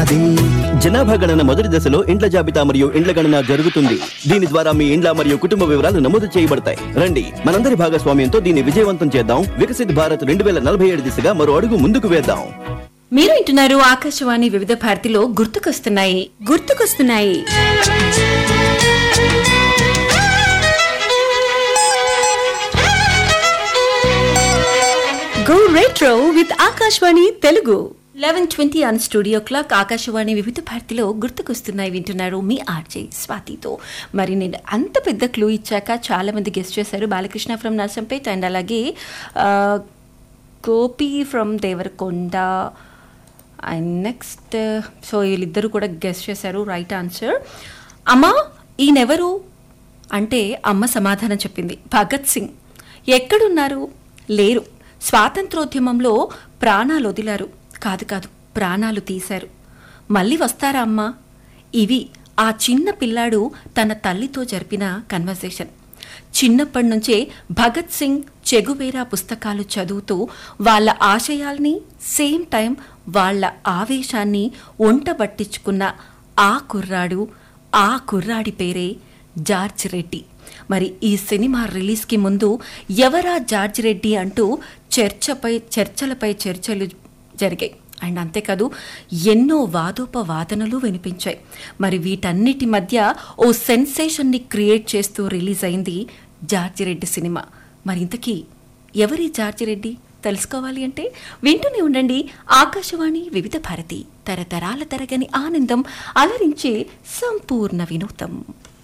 ఉన్నది జనాభా గణన మొదటి దశలో ఇండ్ల జాబితా మరియు ఇండ్ల గణన జరుగుతుంది దీని ద్వారా మీ ఇండ్ల మరియు కుటుంబ వివరాలు నమోదు చేయబడతాయి రండి మనందరి భాగస్వామ్యంతో దీన్ని విజయవంతం చేద్దాం వికసిత్ భారత్ రెండు వేల నలభై ఏడు దిశగా మరో అడుగు ముందుకు వేద్దాం మీరు వింటున్నారు ఆకాశవాణి వివిధ భారతిలో గుర్తుకొస్తున్నాయి గుర్తుకొస్తున్నాయి go retro with Akashvani Telugu eleven twenty on studio clock Akashvani Vividh భారతిలో గుర్తుకొస్తున్నాయి వింటున్నారు మీ ఆర్జే స్వాతితో మరి నేను అంత పెద్ద క్లూ ఇచ్చాక చాలా మంది గెస్ట్ చేశారు బాలకృష్ణ ఫ్రమ్ నర్సంపేట్ అండ్ అలాగే ఆ, Gopi from Devarakonda and next so వీళ్ళిద్దరూ కూడా గెస్ట్ చేశారు రైట్ ఆన్సర్ అమ్మా ఈయనెవరు అంటే అమ్మ సమాధానం చెప్పింది భగత్ సింగ్ ఎక్కడున్నారు లేరు స్వాతంత్రోద్యమంలో ప్రాణాలు వదిలారు కాదు కాదు ప్రాణాలు తీశారు మళ్ళీ వస్తారా అమ్మా ఇవి ఆ చిన్న పిల్లాడు తన తల్లితో జరిపిన కన్వర్సేషన్ చిన్నప్పటి నుంచే భగత్ సింగ్ చెగువేరా పుస్తకాలు చదువుతూ వాళ్ళ ఆశయాల్ని సేమ్ టైం వాళ్ళ ఆవేశాన్ని ఒంట పట్టించుకున్న ఆ కుర్రాడు ఆ కుర్రాడి పేరే జార్జ్ రెడ్డి మరి ఈ సినిమా రిలీజ్కి ముందు ఎవరా జార్జ్ రెడ్డి అంటూ చర్చపై చర్చలపై చర్చలు జరిగాయి అండ్ అంతేకాదు ఎన్నో వాదోపవాదనలు వినిపించాయి మరి వీటన్నిటి మధ్య ఓ సెన్సేషన్ని క్రియేట్ చేస్తూ రిలీజ్ అయింది జార్జి రెడ్డి సినిమా మరి ఇంతకీ ఎవరి జార్జి రెడ్డి తెలుసుకోవాలి అంటే వింటూనే ఉండండి ఆకాశవాణి వివిధ భారతి తరతరాల తరగని ఆనందం అలరించే సంపూర్ణ వినోదం